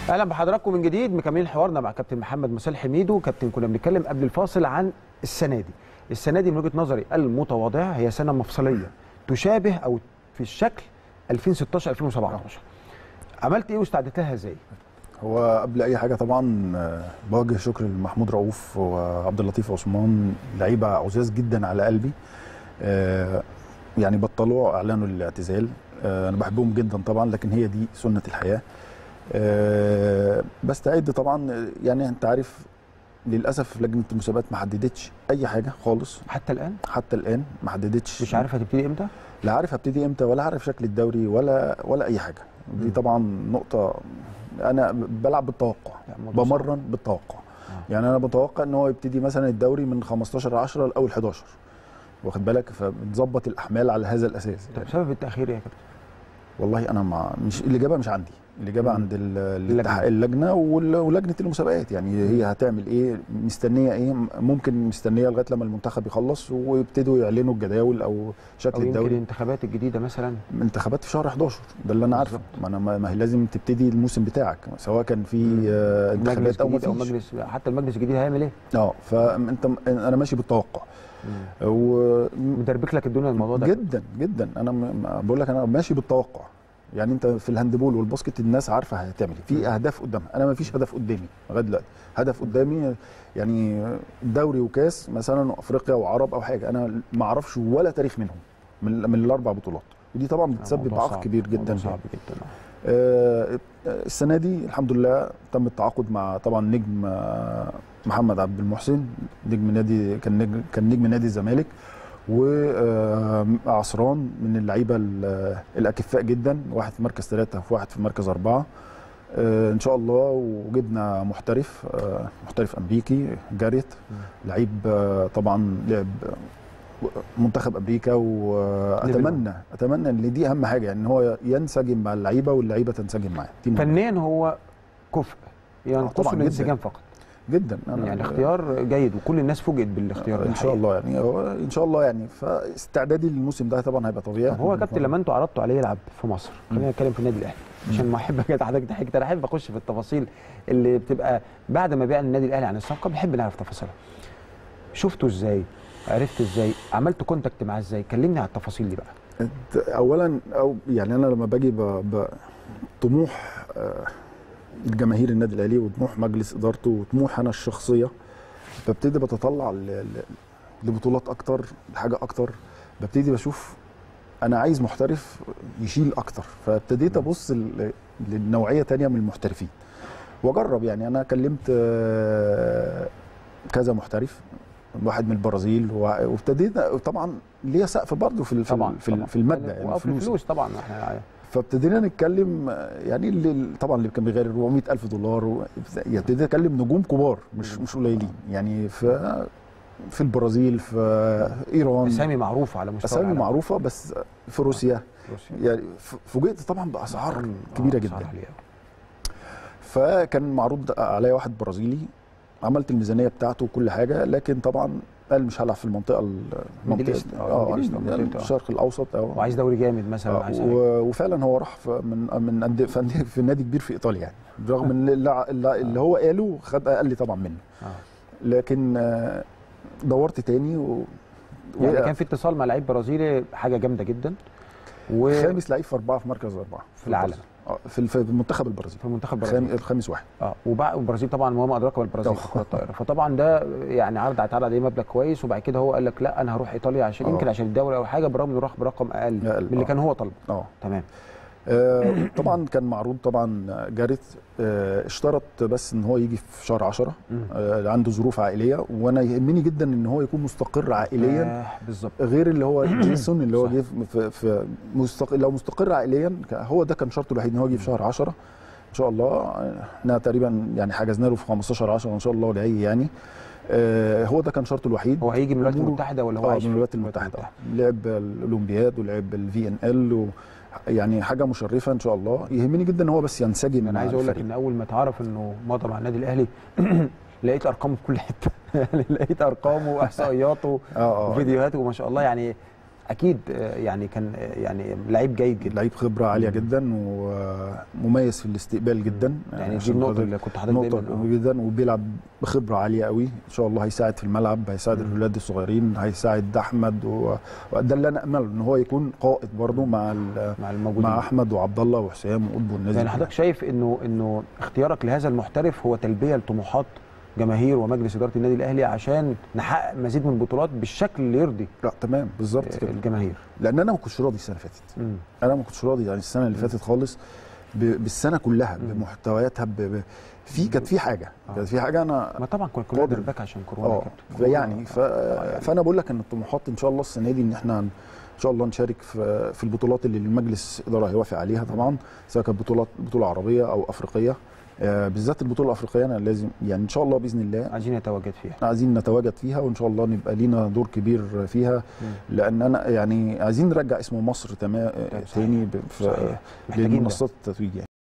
اهلا بحضراتكم من جديد مكملين حوارنا مع كابتن محمد مسال حميدو كابتن كنا بنتكلم قبل الفاصل عن السنه دي السنه دي من وجهه نظري المتواضعه هي سنه مفصليه تشابه او في الشكل 2016 2017 عملت ايه واستعدت لها ازاي هو قبل اي حاجه طبعا آه، بوجه شكر لمحمود رؤوف وعبد اللطيف عثمان لعيبه عزاز جدا على قلبي آه، يعني بطلوا اعلنوا الاعتزال آه، انا بحبهم جدا طبعا لكن هي دي سنه الحياه آه، بستعد طبعا يعني انت عارف للاسف لجنه المسابقات ما حددتش اي حاجه خالص حتى الان حتى الان ما حددتش مش عارف هتبتدي امتى لا عارف هبتدي امتى ولا عارف شكل الدوري ولا ولا اي حاجه دي مم. طبعا نقطه انا بلعب بالتوقع لا، الموضوع صعب. بمرن بالتوقع يعني انا بتوقع ان هو يبتدي مثلا الدوري من 15 10 لاول 11 واخد بالك فبنظبط الاحمال على هذا الاساس طب سبب التاخير يا كابتن والله انا مع مش الاجابه مش عندي الاجابه مم. عند ال- اللجنة. الاتحاد- اللجنه وال- ولجنه المسابقات يعني هي هتعمل ايه مستنيه ايه ممكن مستنيه لغايه لما المنتخب يخلص ويبتدوا يعلنوا الجداول او شكل او يمكن الدوري الانتخابات الجديده مثلا انتخابات في شهر 11 ده اللي انا عارفه بالظبط. ما انا ما ما هي لازم تبتدي الموسم بتاعك سواء كان في آه، مجلس انتخابات او ما جديد او فيش مجلس حتى المجلس الجديد هيعمل ايه اه فانت انا ماشي بالتوقع و مدربك لك الدنيا الموضوع ده جدا جدا انا م- م- بقول لك انا ماشي بالتوقع يعني انت في الهاندبول والباسكت الناس عارفه هتعمل ايه في اهداف قدامها انا ما فيش هدف قدامي لغايه دلوقتي هدف قدامي يعني دوري وكاس مثلا افريقيا وعرب او حاجه انا ما اعرفش ولا تاريخ منهم من, من الاربع بطولات ودي طبعا بتسبب موضوع عائق صعب. كبير موضوع جدا صعب جدا آه، السنه دي الحمد لله تم التعاقد مع طبعا نجم آه، محمد عبد المحسن نجم نادي كان نجم كان نجم نادي الزمالك وعصران من اللعيبه ال- الاكفاء جدا واحد في مركز ثلاثه وواحد في مركز اربعه آه، ان شاء الله وجبنا محترف آه، محترف امريكي جاريت لعيب آه، طبعا لعب منتخب امريكا واتمنى اتمنى ان دي اهم حاجه يعني ان هو ينسجم مع اللعيبه واللعيبه تنسجم معاه دي مهمة. فنيا هو كفء ينقصه طبعاً جداً. الانسجام فقط جدا انا يعني اختيار جيد وكل الناس فوجئت بالاختيار ده ان شاء الله يعني هو ان شاء الله يعني فاستعدادي للموسم ده طبعا هيبقى طبيعي طب هو يا كابتن لما انتوا عرضتوا عليه يلعب في مصر خلينا نتكلم في النادي الاهلي عشان ما احب كده حضرتك ضحكت انا احب اخش في التفاصيل اللي بتبقى بعد ما بيعلن النادي الاهلي عن الصفقه بنحب نعرف تفاصيلها شفته ازاي عرفت ازاي عملت كونتاكت معاه ازاي كلمني على التفاصيل دي بقى اولا او يعني انا لما باجي ب... ب... طموح آه، الجماهير النادي الاهلي وطموح مجلس ادارته وطموح انا الشخصيه ببتدي بتطلع ل... ل... لبطولات اكتر لحاجه اكتر ببتدي بشوف انا عايز محترف يشيل اكتر فابتديت ابص ل... للنوعيه تانية من المحترفين واجرب يعني انا كلمت آه، كذا محترف واحد من البرازيل وع- وابتديت طبعا ليا سقف برضه في ال- في, طبعا ال- في, طبعاً. ال- في الماده يعني وفي الفلوس الفلوس طبعا احنا فابتدينا نتكلم آه، يعني اللي طبعا اللي كان بيغير 400 الف دولار و- يعني ابتدينا نتكلم نجوم كبار مش مش قليلين يعني في في البرازيل في ايران اسامي معروفه على مستوى اسامي العالم. معروفه بس في روسيا روسيا. يعني ف- فوجئت طبعا باسعار آه، كبيره أسعار جدا عالية. فكان معروض عليا واحد برازيلي عملت الميزانيه بتاعته وكل حاجه لكن طبعا قال مش هلعب في المنطقه ال- ميدل المنطقه إيست، آه، اه ميدل إيست، يعني منطقة. الشرق الاوسط أو وعايز دوري جامد مثلا آه، عايز حاجة. و- وفعلا هو راح في- من من أندية- في أندية- في نادي كبير في ايطاليا يعني برغم ان اللي, اللي اللي هو قاله خد اقل طبعا منه آه. لكن آه، دورت تاني و يعني و- كان في اتصال مع لعيب برازيلي حاجه جامده جدا و خامس لعيب في اربعه في مركز اربعه في العالم. آه، في الف- في المنتخب البرازيلي في المنتخب خام- البرازيلي الخامس واحد اه وبعد والبرازيل طبعا وما ادراك ما البرازيل طبعا. في كره الطائره فطبعا ده يعني عرض اتعرض عليه مبلغ كويس وبعد كده هو قال لك لا انا هروح ايطاليا عشان آه. يمكن عشان الدوري او حاجه برغم انه راح برقم اقل أقل، من اللي آه. كان هو طالبه اه تمام آه، طبعا كان معروض طبعا جاريت آه، اشترط بس ان هو يجي في شهر 10 مم. آه، عنده ظروف عائليه وانا يهمني جدا ان هو يكون مستقر عائليا آه بالظبط غير اللي هو جيسون اللي هو صح. جه في- في, في مستق... لو مستقر عائليا ك- هو ده كان شرطه الوحيد ان هو يجي في شهر 10 ان شاء الله احنا تقريبا يعني حجزنا له في 15 10 ان شاء الله جاي يعني آه هو ده كان شرطه الوحيد هو هيجي من الولايات أموره- المتحده ولا هو اه عايش من في الولايات المتحده لعب الاولمبياد ولعب الفي ان ال و... يعني حاجه مشرفه ان شاء الله يهمني جدا ان هو بس ينسجم انا مع عايز اقول لك الفريق. ان اول ما اتعرف انه مضى مع النادي الاهلي لقيت ارقامه في كل حته يعني لقيت ارقامه واحصائياته اه اه وفيديوهاته وما شاء الله يعني اكيد آه، يعني كان آه، يعني لعيب جيد جدا لعيب خبره عاليه مم. جدا ومميز في الاستقبال جدا يعني دي عشان النقطه خاطر- اللي كنت حضرتك نقطة دايما قوية جدا وبيلعب بخبرة عالية قوي ان شاء الله هيساعد في الملعب هيساعد مم. الولاد الصغيرين هيساعد احمد و- وده اللي انا امل ان هو يكون قائد برضه مع ال- مع الموجودين مع احمد وعبد الله وحسام وقطب والناس يعني دي حضرتك شايف انه انه اختيارك لهذا المحترف هو تلبيه لطموحات جماهير ومجلس اداره النادي الاهلي عشان نحقق مزيد من البطولات بالشكل اللي يرضي لا تمام بالظبط آه، كده الجماهير لان انا ما كنتش راضي السنه اللي فاتت مم. انا ما كنتش راضي يعني السنه اللي مم. فاتت خالص ب- بالسنه كلها مم. بمحتوياتها ب... ب... في كانت في حاجه آه. كانت في حاجه انا ما طبعا كنا كلنا قادر. درباك عشان كورونا يا اه كابتن يعني ف... يعني. فانا بقول لك ان الطموحات ان شاء الله السنه دي ان احنا ان شاء الله نشارك في في البطولات اللي المجلس اداره هيوافق عليها طبعا سواء كانت بطولات بطوله عربيه او افريقيه آه، بالذات البطوله الافريقيه انا لازم يعني ان شاء الله باذن الله عايزين نتواجد فيها عايزين نتواجد فيها وان شاء الله نبقى لينا دور كبير فيها مم. لان انا يعني عايزين نرجع اسم مصر تمام صحيح. تاني ب- في صحيح محتاجين ده. لمنصات التتويج يعني